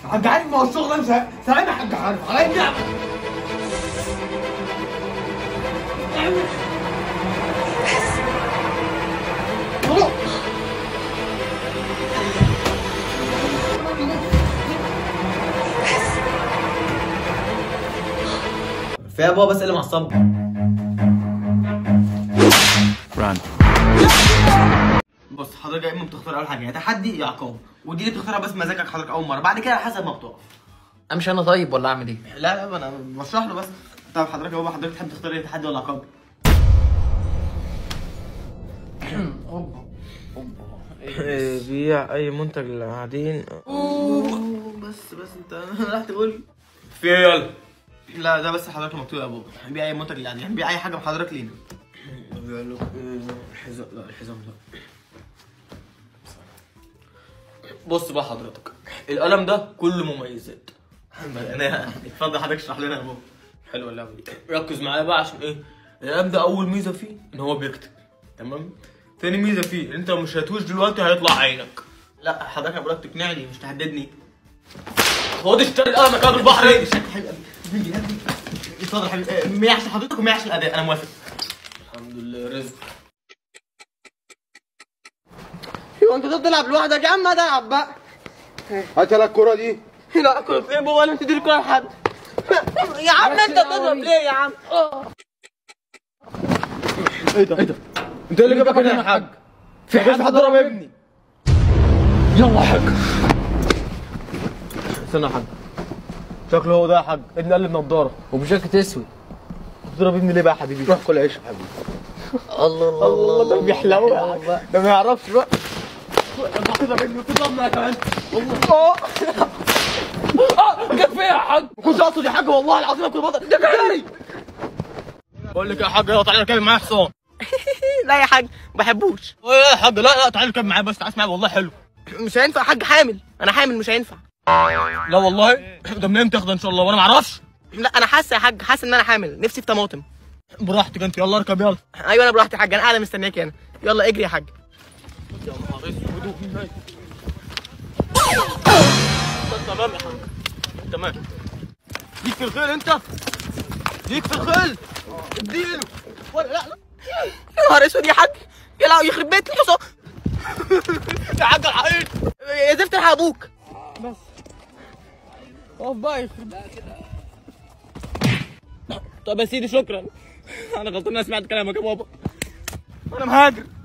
حاج عارف ما هو الشغل ده مش ه- سلام يا حاج عارف عليا النعمه فيها بابا بس اللي معصبك بص حضرتك يا اما بتختار اول حاجه يا تحدي يا عقاب ودي اللي بتختارها بس مزاجك حضرتك اول مره بعد كده على حسب ما بتقف امشي انا طيب ولا اعمل ايه لا لا انا بشرح له بس طب حضرتك يا بابا حضرتك تحب تختار ايه تحدي ولا عقاب بيع اي منتج للقاعدين بس بس انت راح تقول في ايه يلا لا ده بس حضرتك مكتوب يا بابا بيع اي منتج يعني بيع اي حاجه بحضرتك لينا بيع له الحزام لا الحزام لا بص بقى حضرتك القلم ده كله مميزات انا اتفضل حضرتك اشرح لنا يا بابا حلوه اللعبه دي ركز معايا بقى عشان ايه القلم ده اول ميزه فيه ان هو بيكتب تمام تاني ميزه فيه ان انت لو مش هتوش دلوقتي هيطلع عينك لا حضرتك انا بقولك تقنعني مش تهددني خد اشتري القلم يا كابل البحر ايه شكل حلو قوي اتفضل يا حبيبي اه، 100 عشان حضرتك و100 عشان الاداء انا موافق الحمد لله رزق هو انت تلعب لوحدك يا عم ما تلعب بقى هات لك الكوره دي لا كل فين بابا انا تدي الكوره لحد يا عم انت بتضرب ليه يا عم انت اللي جابك هنا يا حاج في حد ضرب ابني يلا يا حاج استنى يا حاج شكله هو ده يا حاج ابني قلب نضاره وبجاكيت اسود تضرب ابني ليه بقى يا حبيبي روح كل عيش يا حبيبي الله الله الله ده بيحلو يا حاج. ده ما يعرفش بقى كفايه يا حاج ما كنتش اقصد يا حاج والله العظيم انا كنت بطل ده جاري بقول لك يا حاج يلا تعالى ركب معايا حصان لا يا حاج ما بحبوش ايه يا حاج لا لا تعالى ركب معايا بس تعالى اسمع والله حلو مش هينفع يا حاج حامل انا حامل مش هينفع لا والله ده منين تاخده ان شاء الله وانا ما اعرفش لا انا حاسه يا حاج حاسه ان انا حامل نفسي في طماطم براحتك انت يلا اركب يلا ايوه انا براحتي يا حاج انا قاعده مستنياك هنا يلا اجري يا حاج يا نهار اسود تمام يا حاج تمام ليك في الخيل انت ليك في الخيل اديله ولا لا لا يا نهار اسود يا حاج يا لا يخرب بيت الحصان يا حاج الحقيقي يا زفت الحق ابوك اقف بقى يخرب طب يا سيدي شكرا انا غلطان إن انا سمعت كلامك يا بابا انا مهاجر